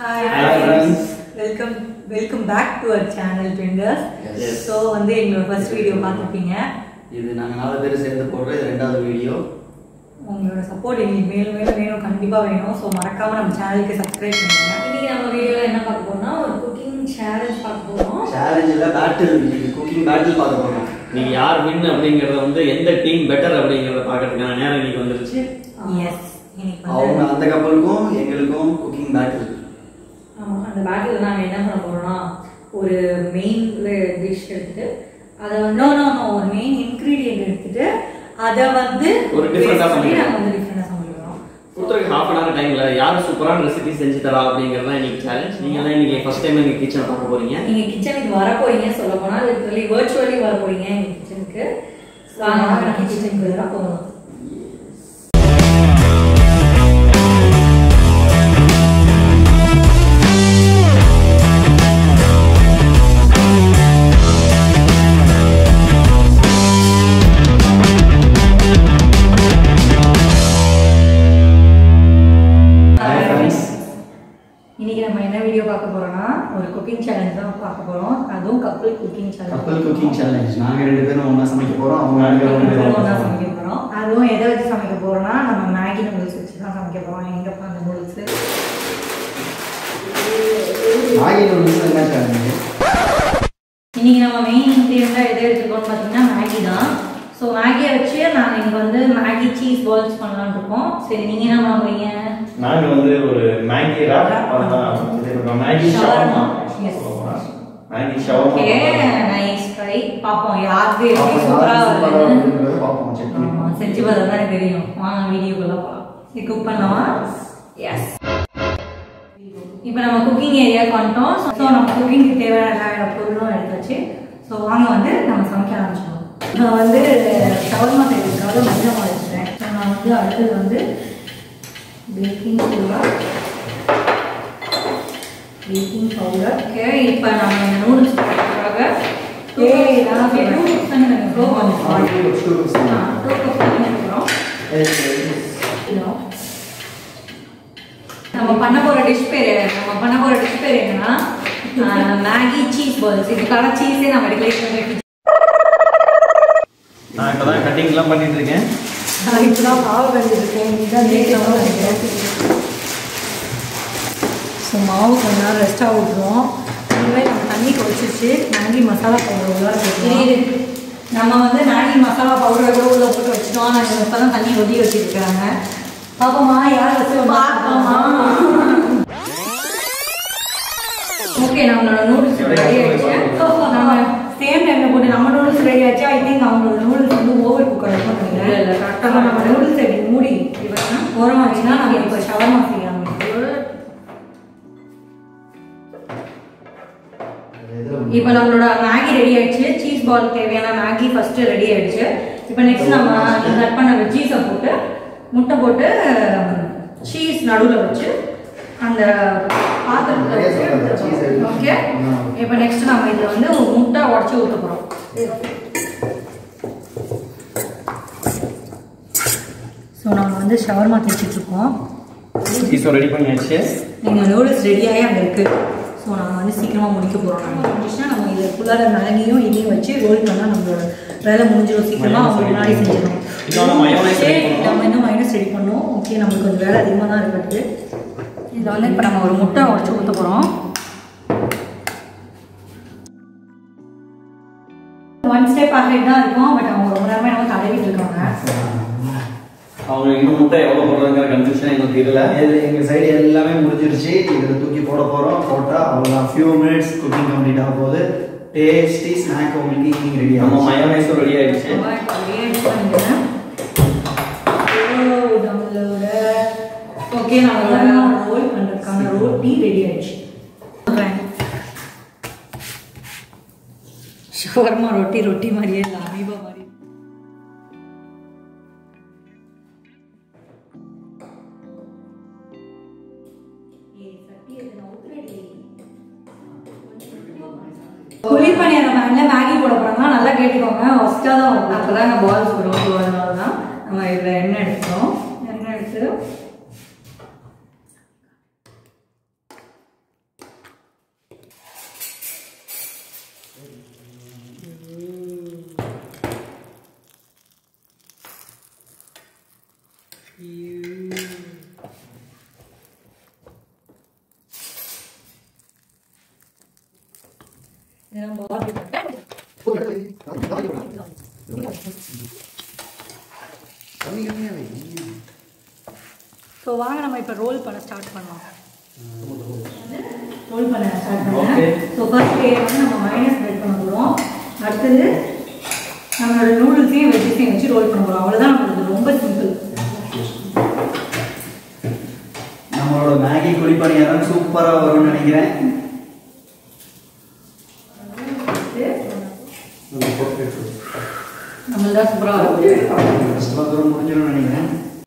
Hi Hi, friends. Welcome welcome back to our channel ட்விங்கர்ஸ் Yes. So வந்து எங்களோட first video பார்த்துருப்பீங்க இது நாங்கள் நாலு பேர் சேர்ந்து போடுற இது ரெண்டாவது வீடியோ உங்களோட சப்போர்ட் எங்களுக்கு மேலும் மேலும் வேணும் கண்டிப்பாக வேணும் ஸோ மறக்காம நம்ம சேனலுக்கு சப்ஸ்கிரைப் பண்ணுங்க இன்னைக்கு நம்ம வீடியோல என்ன பார்க்க போறோம்னா ஒரு குக்கிங் சேலஞ்ச் பார்க்க போறோம் சேலஞ்சில் பேட்டில் குக்கிங் பேட்டில் பார்க்க போகிறோம் நீங்க யார் வின் அப்படிங்கறத வந்து எந்த டீம் பெட்டர் அப்படிங்கறத பாக்கிறதுக்கான நேரம் இன்னைக்கு வந்துருச்சு எஸ் இன்னைக்கு அவங்க வந்து அந்த கப்பலுக்கும் எங்களுக்கும் குக்கிங் பேட்டில் ஆமா, அந்த பேட்டில் நாங்கள் என்ன பண்ண போறோம்னா ஒரு மெயின் டிஷ் எடுத்துட்டு அதை வந்து நோ நோ நோ ஒரு மெயின் இன்க்ரீடியன்ட் எடுத்துட்டு அதை வந்து ஒரு different ஆ base பண்ணி சமைக்கணும். நாங்கள் வந்து டிஃப்ரெண்டாக சமைக்கிறோம் கொடுத்துருக்கு ஹாஃப் அன் ஹவர் டைம்ல யார் சூப்பரான ரெசிபி செஞ்சு தரா அப்படிங்கறத இன்னைக்கு சேலஞ்ச் நீங்க தான் இன்னைக்கு ஃபர்ஸ்ட் டைம் எங்க கிச்சன் பார்க்க போறீங்க நீங்க கிச்சனுக்கு வர போறீங்க சொல்ல போனா லிட்டரலி வர்ச்சுவலி வர போறீங்க எங்க கிச்சனுக்கு வாங்க நம்ம கிச்சனுக்கு வர போகணும் Hi, friends. இன்னைக்கு நம்ம என்ன வீடியோ பார்க்க போறோம்னா ஒரு குக்கிங் சேலஞ்ச் தான் பார்க்க போறோம் அதுவும் கப்பல் குக்கிங் சேலஞ்ச் கப்பல் குக்கிங் சேலஞ்ச் நாங்கள் ரெண்டு பேரும் ஒன்றா சமைக்க போகிறோம் அவங்க ரெண்டு பேரும் ஒண்ணா ஒன்றா சமைக்க சமைக்க போறோம். போகிறோம் அதுவும் எதை வச்சு சமைக்க போறோம்னா நம்ம மேகி நூடுல்ஸ் வச்சு தான் சமைக்க போறோம் எங்கப்பா அந்த நூடுல்ஸ் மேகி நூடுல்ஸ் என்ன சேலஞ்சு இன்னைக்கு நம்ம மெயின் இன்க்ரீடியண்டாக எதை எடுத்துருக்கோம்னு பார்த்தீங்கன்னா மேகி தான் ஸோ மேகியை வச்சு நாங்கள் இங்கே வந்து மேகி சீஸ் பால்ஸ் பண்ணலாம்னு இருக்கோம் சரி நீங்கள் என்ன பண்ணுறீங்க நாங்க வந்து ஒரு மேகி ரேப் பண்ணலாம் இது நம்ம Maggi shawarma Yes. Maggi shawarma okay nice try பார்ப்போம் யாருக்கு எப்படி பார்ப்போம், சூப்பராக யாரு சூப்பரா வருதுன்னு வருதுன்றதை பார்ப்போம், check பண்ணி ஆமா, செஞ்சு பார்த்தா தானே தெரியும் வாங்க வீடியோக்குள்ள போகலாம் சரி குக் பண்ணலாமா எஸ் இப்போ நம்ம குக்கிங் ஏரியாவுக்கு வந்துட்டோம் ஸோ நம்ம குக்கிங்க்கு தேவையான எல்லா பொருளும் எடுத்தாச்சு ஸோ வாங்க வந்து நம்ம சமைக்க ஆரம்பிச்சிடலாம் நான் வந்து ஷவர்மா செய்யறதுக்காக மஞ்சள் மாவு வச்சுட்டேன் ஸோ நான் வந்து அடுத்தது வந்து baking soda baking powder okay இப்போ நம்ம இந்த நூடுல்ஸ் பண்ணுறதுக்காக ஏய், நான் சொல்றேன். நூடுல்ஸ் தானே நாங்கள் க்ளோ ஆ, பண்ணுறோம் two cups, two cups தான். டூ கப் தண்ணி ஊற்றுறோம் Yes, yes. கிலோ நம்ம பண்ண போற டிஷ் பேர் நம்ம பண்ண போற டிஷ் பேர் என்னன்னா மேகி சீஸ் பால்ஸ் இதுக்கான சீஸே நம்ம எடுக்கல நான் இப்போ தான் கட்டிங்லாம் பண்ணிட்டு இருக்கேன் நான் இப்போதான் மாவு கண்டிருக்கேன் இதான் தேய்க்கலாம் நினைக்கிறேன் ஸோ மாவு கொஞ்ச நேரம் ரெஸ்ட்டாக விட்டுருவோம் இனிமேல் நம்ம தண்ணி கொதிச்சிச்சு மேகி மசாலா பவுடர் உள்ளார போட்டுருவோம் நம்ம வந்து மேகி மசாலா பவுடர் கூட உள்ள போட்டு வச்சுட்டோம் ஆனால் இப்போ தான் தண்ணி ஒட்டி வச்சிருக்காங்க பாப்போமா யார் வச்சு பார்ப்போமா ஓகே நம்மளோட நூடுல்ஸ் ரெடி ஆயிடுச்சு நம்ம சேம் டைமில் போட்டு நம்ம நூடுல்ஸ் ரெடி ஆச்சு ஐ திங்க் அவங்களோட நூடுல்ஸ் வந்து ஓவர் குக்கர் இருக்கும் இல்ல, இல்ல, நினைக்கிறேன் correct ஆ நம்ம நம்ம நூடுல்ஸ் எப்படி மூடி இவன் ஓரமாக வச்சுன்னா நம்ம இப்போ ஷவர்மா செய்யலாம் இப்போ நம்மளோட மேகி ரெடி ஆயிடுச்சு சீஸ் பால் தேவையான மேகி ஃபர்ஸ்ட் ரெடி ஆயிடுச்சு இப்போ நெக்ஸ்ட் நம்ம கட் பண்ண சீஸை போட்டு முட்டை போட்டு சீஸ் நடுவில் வச்சு அந்த பாத்திரத்தில் நிறைய சொல்றாங்க, cheese வச்சு எடுத்து. ஓகே ஆ. இப்போ நெக்ஸ்ட் நம்ம இதில் வந்து ஒரு முட்டை உடச்சி ஊற்ற போகிறோம் ஸோ நம்ம வந்து ஷவர்மா தைச்சிட்ருக்கோம் சீஸோ ரெடி பண்ணியாச்சு எங்கள் நூடுல்ஸ் ரெடியாகி அங்கே இருக்குது ஸோ நம்ம வந்து சீக்கிரமாக முடிக்க போகிறோம் நம்ம முடிச்சுன்னா நம்ம இதில் ஃபுல்லாக மேகியும் இதையும் வச்சு ரோல் பண்ணால் நம்மளோட வேலை முடிஞ்சிடும் சீக்கிரமாக அவங்க முன்னாடி செஞ்சிடும் இன்னொன்று mayonnaise ready பண்ணணும். நம்ம இன்னும் மைனஸ் ரெடி பண்ணோம் ஓகே நம்மளுக்கு கொஞ்சம் வேலை அதிகமாக தான் இருக்குது இதில் வந்து இப்போ நம்ம ஒரு முட்டை உடச்சி ஊற்ற போகிறோம் ஒன் ஸ்டெப் அஹெட் தான் இருக்கும் பட் அவங்க ரொம்ப நேரமாக நம்ம தடவிட்டு இருக்காங்க அவங்க இன்னும் முட்டை எவ்வளவு போடுறாங்கிற கன்ஃபியூஷன் எங்களுக்கு தெரியல இது எங்க சைடு எல்லாமே முடிஞ்சிருச்சு இதுல தூக்கி போட போறோம் போட்டா அவ்வளவுதான் ஃபியூ மினிட்ஸ் குக்கிங் கம்ப்ளீட் ஆக போகுது டேஸ்டி ஸ்நாக் உங்களுக்கு ஈவினிங் ரெடி நம்ம ஆகும் மயோனைஸும் ரெடி ஆயிடுச்சு நம்ம இப்போ அப்படியே edit பண்ணிக்கிறேன் ஓகே நம்மளோட ரோல் பண்ணுறதுக்கான ரோட்டி ரெடி ஆயிடுச்சு ஷவர்மா ரொட்டி ரொட்டி மாதிரியே இல்லை அமீபா மாதிரி குளிர்பணியார மேல மேகி போட போறாங்க நல்லா கேட்டுக்கோங்க ஃபர்ஸ்டா தான் வரும் அப்பதான் நான் பால்ஸ் வரும் ஸோ அதனால தான் நம்ம இதில் எண்ணெய் எடுத்துக்கிறோம் எண்ணெய் எடுத்து இதெல்லாம் ball ஸோ வாங்க நம்ம இப்போ ரோல் பண்ண ஸ்டார்ட் பண்ணலாம் ரோல் பண்ண ஸ்டார்ட் பண்ணுறேன் ஸோ ஃபர்ஸ்ட் லேயர் வந்து நம்ம மைனஸ் ஸ்ப்ரெட் பண்ண போகிறோம் அடுத்தது நம்மளோட நூடுல்ஸையும் வெஜிஸையும் வச்சு ரோல் பண்ண போகிறோம் அவ்வளோதான் நம்மளது ரொம்ப சிம்பிள் நம்மளோட மேகி குழிப்பணியாரம் சூப்பரா வரும்னு நினைக்கிறேன் நம்மளதான் சூப்பராக இருக்கும் கஷ்டமா தூரம் முடிஞ்சிடும்னு நினைக்கிறேன்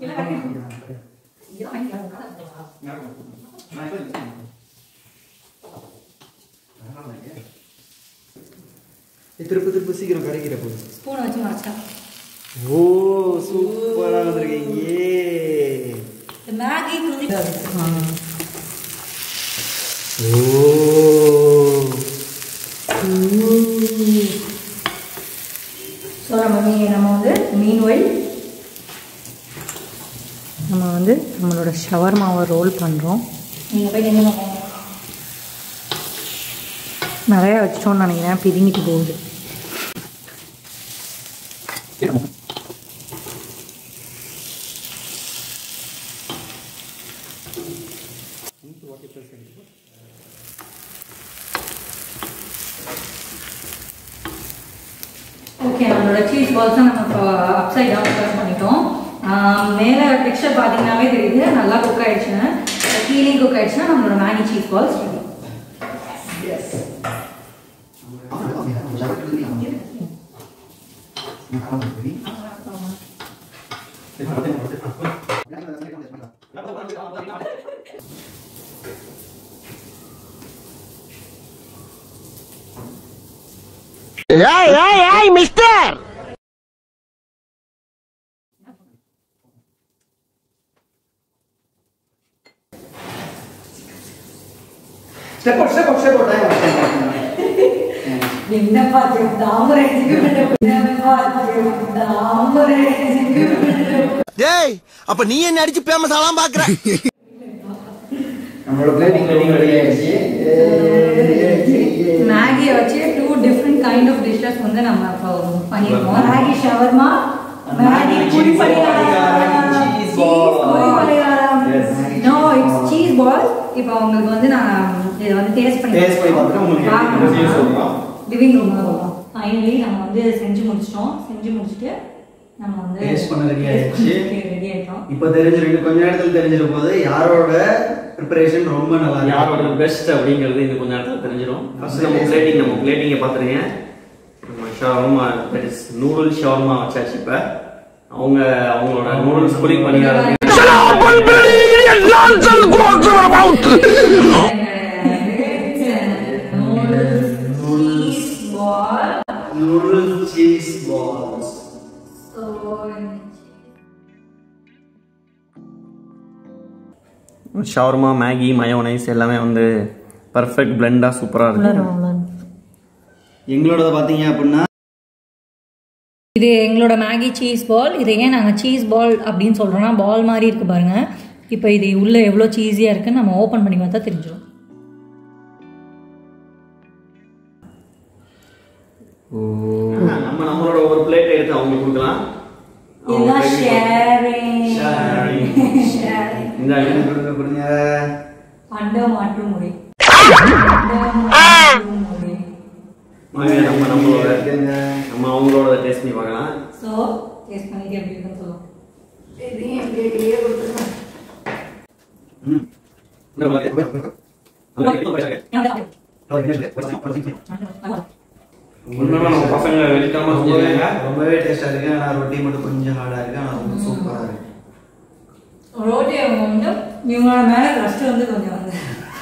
திருப்பு திருப்பு சீக்கிரம் கரைக்கிற போது ஸ்பூனை வச்சு மறைச்சா ஓ சூப்பரா வந்திருக்கீங்க இந்த மேகி குழி ஓ ஸோ நம்ம மீ நம்ம வந்து மீன் ஒயில் நம்ம வந்து நம்மளோட ஷவர்மாவை ரோல் பண்ணுறோம் நீங்கள் போய் என்ன நிறையா வச்சிட்டோம்னு நினைக்கிறேன் பிதுங்கிட்டு போகுது ஓகே நம்மளோட சீஸ் பால்ஸை நம்ம இப்போ அப்சைட் டவுன் கட் பண்ணிட்டோம் ஆஹ் மேலே டெக்ஸ்டர் பார்த்தீங்கன்னாவே தெரியுது நல்லா குக் ஆயிடுச்சுன்னு கீழே குக் ஆயிடுச்சுன்னா நம்மளோட மேகி சீஸ் பால்ஸ் ரெடி ஏய் ஏய் ஏய் mister step out step out step out time என்னப்பா தாமரை என்னப்பா தாமரை டேய் அப்ப நீ என்ன அடிச்சு ஃபேமஸ் ஆலாம் பாக்குற நம்மளோட பிளேட்டிங் ரெடி ரெடி ஆயிடுச்சு மேகியை வச்சு two different kind of dishes வந்து நம்ம இப்போ பண்ணியிருக்கோம் மேகி ஷவர்மா மேகி குழி பணியாரம் cheese cheese ball. குழி பணியாரம் Yes. No it's cheese ball இப்போ உங்களுக்கு வந்து நான் இதை வந்து டேஸ்ட் பண்ணி Taste பண்ணி பார்த்துட்டு உங்களுக்கு எப்படி இருக்குன்னு சொல்றோம். லிவிங் ரூம்ல போகலாம் ஃபைனலி நம்ம வந்து செஞ்சு முடிச்சிட்டோம் செஞ்சு முடிச்சுட்டு நம்ம வந்து Taste பண்ண ready ஆயிடுச்சு. ரெடி ஆயிட்டோம் இப்போ தெரிஞ்சிருக்கு கொஞ்ச நேரத்தில் தெரிஞ்சிட போது யாரோட ப்ரிப்பரேஷன் ரொம்ப நல்லா இருக்கு யாரோட பெஸ்ட் அப்படிங்கிறது இந்த கொஞ்ச நேரத்தில் தெரிஞ்சிடும் ஃபர்ஸ்ட் நம்ம பிளேட்டிங் நம்ம பிளேட்டிங்கை பார்த்துருங்க நம்ம shawarma that is noodle shawarma வச்சாச்சு இப்போ அவங்க அவங்களோட நூடுல்ஸ் புரி பண்ணிடுறாங்க noodle cheese balls shawarma Maggi mayonnaise எல்லாமே வந்து பர்ஃபெக்ட் பிளெண்டாக சூப்பராக இருக்கு எங்களோட பார்த்தீங்க அப்படின்னா இது எங்களோட மேகி சீஸ் பால் இதை ஏன் நாங்கள் சீஸ் பால் அப்படின்னு சொல்கிறோன்னா பால் மாதிரி இருக்கு பாருங்க இப்போ இது உள்ள எவ்வளோ சீஸியாக இருக்குன்னு நம்ம ஓப்பன் பண்ணி பார்த்தா தெரிஞ்சிடும் நம்ம நம்மளோட ஒரு பிளேட் எடுத்து அவங்களுக்கு கொடுக்கலாம் அவங்க இதுதான் sharing. Sharing Sharing. ஷேரிங் இந்த கொடுங்க கொடுங்க அண்ட மாற்று முறை அண்ட மாற்று முறை வாங்க, நம்ம நம்மளோட இருக்குங்க. நம்ம அவங்களோட டேஸ்ட் பண்ணி பார்க்கலாம் ஸோ டேஸ்ட் பண்ணிட்டு எப்படி இருக்குன்னு சொல்லுவோம் இதையும் எப்படி இப்படியே கொடுத்துருவோம் ம். உண்மையில நம்ம பசங்க வெள்ளிக்கிழமை ரொம்பவே செஞ்சிருக்காங்க ரொம்பவே டேஸ்டா இருக்கு ஆனா ரொட்டி மட்டும் கொஞ்சம் ஹார்டா இருக்கு ஆனா ரொம்ப சூப்பரா இருக்கு ரோட்டி அவங்க வந்து இவங்களோட மேலே ரஸ்ட் வந்து கொஞ்சம் வந்து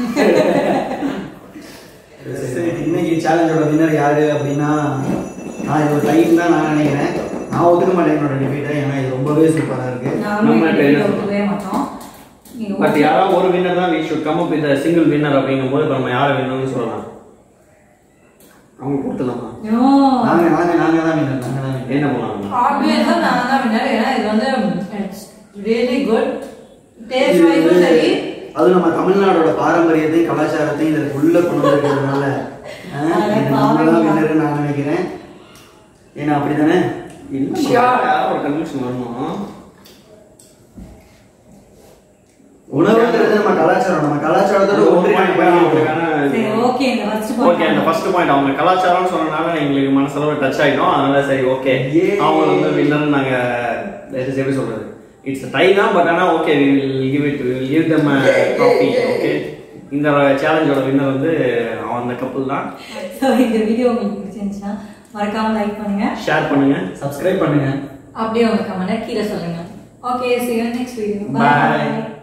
சரி, இன்னைக்கு சேலஞ்சோட வின்னர் யாரு அப்படின்னா நான் இது ஒரு டைம் தான் நான் நினைக்கிறேன் நான் ஒத்துக்க மாட்டேன் என்னோட டிபேட்டை ஏன்னா இது ரொம்பவே சூப்பரா இருக்கு நானும் நம்ம இப்படி என்ன ஒத்துக்கவே மாட்டோம் நீங்க பட் யாராவது ஒரு வின்னர் தான் we should come up with single winner அப்படிங்கும்போது இப்போ நம்ம யாரை வேணும்னு சொல்லலாம் அவங்க கொடுத்துடலாமா நோ நாங்க நாங்க நாங்க தான் winner, நாங்க தான் winner. என்ன பண்ணலாம் ஆப்வியஸா நான் தான் வின்னர் ஏன்னா இது வந்து இட்ஸ் ரியலி குட் டேஸ்ட் இது வைஸும் சரி அது நம்ம தமிழ்நாடோட பாரம்பரியத்தையும் கலாச்சாரத்தையும் இதுக்கு உள்ள கொண்டு வந்திருக்கிறதுனால ஆ, இது நம்ம தான் winner நான் நினைக்கிறேன் ஏன்னா அப்படிதானே என்ன ஒரு கன்ஃபியூஷன் வரணும் உணவுங்கிறது நம்ம கலாச்சாரம் நம்ம கலாச்சாரத்தோட ஒன்றி சரி ஓகே இந்த ஃபர்ஸ்ட் ஓகே அந்த ஃபர்ஸ்ட் பாயிண்ட் அவங்க கலாச்சாரம்னு சொன்னனால எங்களுக்கு மனசளவு டச் ஆயிடும் அதனால சரி ஓகே Yay. அவங்க வந்து வின்னர் நாங்க that is எப்படி சொல்றது இட்ஸ் டை தான் பட் ஆனா okay we will give it we will give them a trophy okay இந்த சேலஞ்சோட வின்னர் வந்து அவன் அந்த கப்பல் தான் ஸோ இந்த வீடியோ உங்களுக்கு பிடிச்சிருந்துச்சுன்னா மறக்காம லைக் பண்ணுங்க ஷேர் பண்ணுங்க சப்ஸ்கிரைப் பண்ணுங்க அப்படியே உங்க கமெண்ட் கீழே சொல்லுங்க okay see you next video Bye. bye